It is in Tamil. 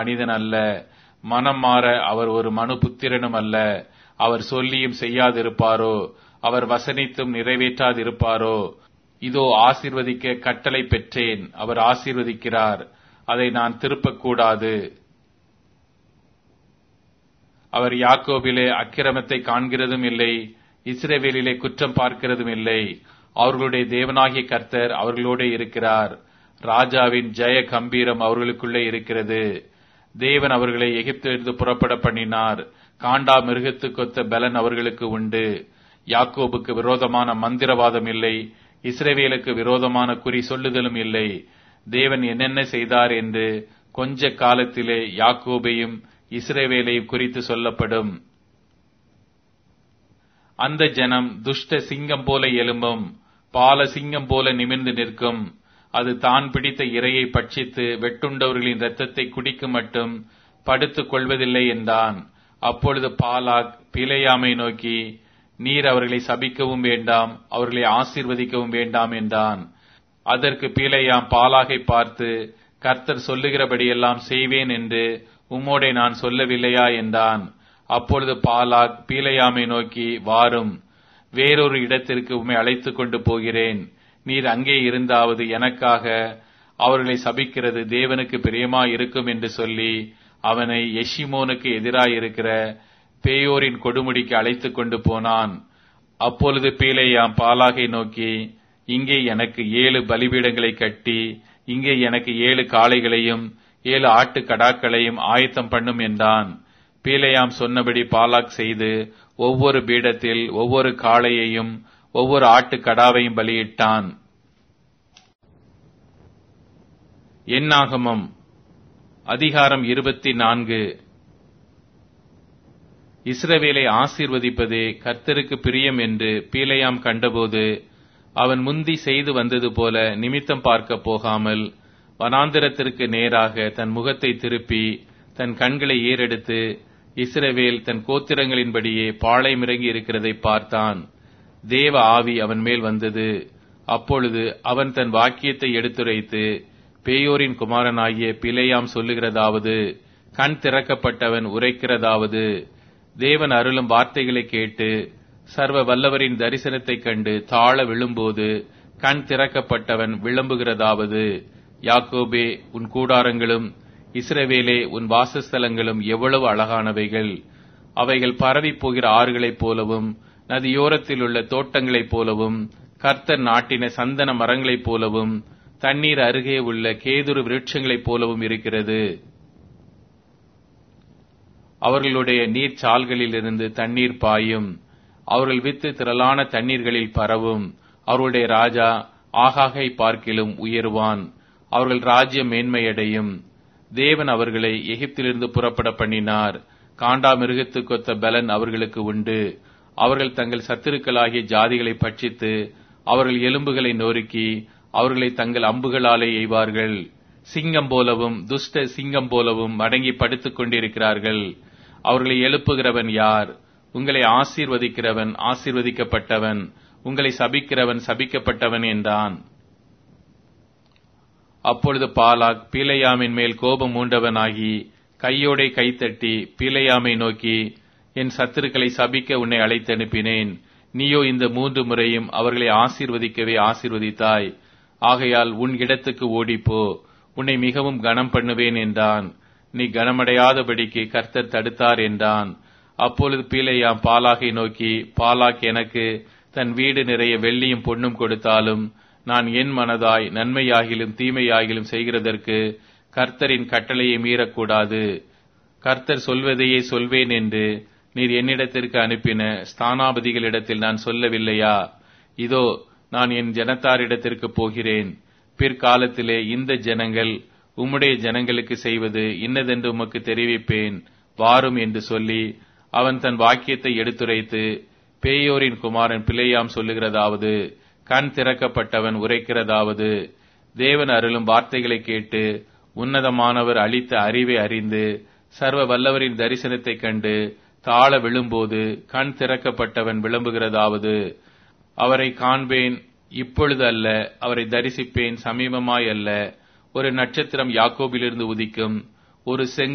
மனிதன் அல்ல மனம் மாற அவர் ஒரு மனு புத்திரனும் அல்ல அவர் சொல்லியும் செய்யாதிருப்பாரோ அவர் வசனித்தும் நிறைவேற்றாதிருப்பாரோ இதோ ஆசீர்வதிக்க கட்டளை பெற்றேன் அவர் ஆசீர்வதிக்கிறார் அதை நான் திருப்பக்கூடாது அவர் யாக்கோபிலே அக்கிரமத்தை காண்கிறதும் இல்லை இஸ்ரேவேலிலே குற்றம் பார்க்கிறதும் இல்லை அவர்களுடைய தேவனாகிய கர்த்தர் அவர்களோடு இருக்கிறார் ராஜாவின் ஜெய கம்பீரம் அவர்களுக்குள்ளே இருக்கிறது தேவன் அவர்களை எகிப்திலிருந்து புறப்பட பண்ணினார் காண்டா மிருகத்து கொத்த பலன் அவர்களுக்கு உண்டு யாக்கோபுக்கு விரோதமான மந்திரவாதம் இல்லை இஸ்ரேவேலுக்கு விரோதமான குறி சொல்லுதலும் இல்லை தேவன் என்னென்ன செய்தார் என்று கொஞ்ச காலத்திலே யாக்கோபையும் இஸ்ரேவேலையும் குறித்து சொல்லப்படும் அந்த ஜனம் துஷ்ட சிங்கம் போல எலும்பும் பால சிங்கம் போல நிமிர்ந்து நிற்கும் அது தான் பிடித்த இரையை பட்சித்து வெட்டுண்டவர்களின் இரத்தத்தை குடிக்கும் மட்டும் படுத்துக் கொள்வதில்லை என்றான் அப்பொழுது பாலாக் பிழையாமை நோக்கி நீர் அவர்களை சபிக்கவும் வேண்டாம் அவர்களை ஆசீர்வதிக்கவும் வேண்டாம் என்றான் அதற்கு பீலையாம் பாலாகை பார்த்து கர்த்தர் சொல்லுகிறபடியெல்லாம் செய்வேன் என்று உம்மோடே நான் சொல்லவில்லையா என்றான் அப்பொழுது பாலாக் பீலையாமை நோக்கி வாரும் வேறொரு இடத்திற்கு உம்மை அழைத்துக் கொண்டு போகிறேன் நீர் அங்கே இருந்தாவது எனக்காக அவர்களை சபிக்கிறது தேவனுக்கு பிரியமா இருக்கும் என்று சொல்லி அவனை எஷிமோனுக்கு எதிராயிருக்கிற பேயோரின் கொடுமுடிக்கு அழைத்துக் கொண்டு போனான் அப்பொழுது பீலையாம் பாலாகை நோக்கி இங்கே எனக்கு ஏழு பலிபீடங்களை கட்டி இங்கே எனக்கு ஏழு காளைகளையும் ஏழு ஆட்டு கடாக்களையும் ஆயத்தம் பண்ணும் என்றான் பீலையாம் சொன்னபடி பாலாக் செய்து ஒவ்வொரு பீடத்தில் ஒவ்வொரு காளையையும் ஒவ்வொரு ஆட்டு கடாவையும் பலியிட்டான் எண்ணாகமம் அதிகாரம் இருபத்தி நான்கு இஸ்ரவேலை ஆசீர்வதிப்பதே கர்த்தருக்கு பிரியம் என்று பீலையாம் கண்டபோது அவன் முந்தி செய்து வந்தது போல நிமித்தம் பார்க்க போகாமல் வனாந்திரத்திற்கு நேராக தன் முகத்தை திருப்பி தன் கண்களை ஏறெடுத்து இஸ்ரவேல் தன் கோத்திரங்களின்படியே பாளையமிறங்கி இருக்கிறதை பார்த்தான் தேவ ஆவி அவன் மேல் வந்தது அப்பொழுது அவன் தன் வாக்கியத்தை எடுத்துரைத்து பேயோரின் குமாரனாகிய பிழையாம் சொல்லுகிறதாவது கண் திறக்கப்பட்டவன் உரைக்கிறதாவது தேவன் அருளும் வார்த்தைகளை கேட்டு சர்வ வல்லவரின் தரிசனத்தைக் கண்டு தாழ விழும்போது கண் திறக்கப்பட்டவன் விளம்புகிறதாவது யாக்கோபே உன் கூடாரங்களும் இஸ்ரவேலே உன் வாசஸ்தலங்களும் எவ்வளவு அழகானவைகள் அவைகள் பரவி போகிற ஆறுகளைப் போலவும் நதியோரத்தில் உள்ள தோட்டங்களைப் போலவும் கர்த்தர் நாட்டின சந்தன மரங்களைப் போலவும் தண்ணீர் அருகே உள்ள கேதுரு விருட்சங்களைப் போலவும் இருக்கிறது அவர்களுடைய நீர்ச்சால்களிலிருந்து தண்ணீர் பாயும் அவர்கள் வித்து திரளான தண்ணீர்களில் பரவும் அவர்களுடைய ராஜா ஆகாகை பார்க்கிலும் உயருவான் அவர்கள் ராஜ்யம் மேன்மையடையும் தேவன் அவர்களை எகிப்திலிருந்து புறப்பட பண்ணினார் காண்டா மிருகத்து கொத்த பலன் அவர்களுக்கு உண்டு அவர்கள் தங்கள் சத்துருக்களாகிய ஜாதிகளை பட்சித்து அவர்கள் எலும்புகளை நொறுக்கி அவர்களை தங்கள் அம்புகளாலே எய்வார்கள் சிங்கம் போலவும் துஷ்ட சிங்கம் போலவும் மடங்கி படுத்துக் கொண்டிருக்கிறார்கள் அவர்களை எழுப்புகிறவன் யார் உங்களை ஆசீர்வதிக்கிறவன் ஆசீர்வதிக்கப்பட்டவன் உங்களை சபிக்கிறவன் சபிக்கப்பட்டவன் என்றான் அப்பொழுது பாலாக் பீலையாமின் மேல் கோபம் மூண்டவனாகி கையோடே கைத்தட்டி பீலையாமை நோக்கி என் சத்துருக்களை சபிக்க உன்னை அழைத்தனுப்பினேன் நீயோ இந்த மூன்று முறையும் அவர்களை ஆசீர்வதிக்கவே ஆசீர்வதித்தாய் ஆகையால் உன் இடத்துக்கு ஓடிப்போ உன்னை மிகவும் கனம் பண்ணுவேன் என்றான் நீ கனமடையாதபடிக்கு கர்த்தர் தடுத்தார் என்றான் அப்பொழுது பீலையாம் பாலாகை நோக்கி பாலாக் எனக்கு தன் வீடு நிறைய வெள்ளியும் பொன்னும் கொடுத்தாலும் நான் என் மனதாய் நன்மையாகிலும் தீமையாகிலும் செய்கிறதற்கு கர்த்தரின் கட்டளையை மீறக்கூடாது கர்த்தர் சொல்வதையே சொல்வேன் என்று நீர் என்னிடத்திற்கு அனுப்பின ஸ்தானாபதிகளிடத்தில் நான் சொல்லவில்லையா இதோ நான் என் ஜனத்தாரிடத்திற்கு போகிறேன் பிற்காலத்திலே இந்த ஜனங்கள் உம்முடைய ஜனங்களுக்கு செய்வது இன்னதென்று உமக்கு தெரிவிப்பேன் வாரும் என்று சொல்லி அவன் தன் வாக்கியத்தை எடுத்துரைத்து பேயோரின் குமாரன் பிள்ளையாம் சொல்லுகிறதாவது கண் திறக்கப்பட்டவன் உரைக்கிறதாவது தேவன் அருளும் வார்த்தைகளை கேட்டு உன்னதமானவர் அளித்த அறிவை அறிந்து சர்வ வல்லவரின் தரிசனத்தைக் கண்டு தாழ விழும்போது கண் திறக்கப்பட்டவன் விளம்புகிறதாவது அவரை காண்பேன் இப்பொழுது அல்ல அவரை தரிசிப்பேன் சமீபமாய் அல்ல ஒரு நட்சத்திரம் யாக்கோபிலிருந்து உதிக்கும் ஒரு செங்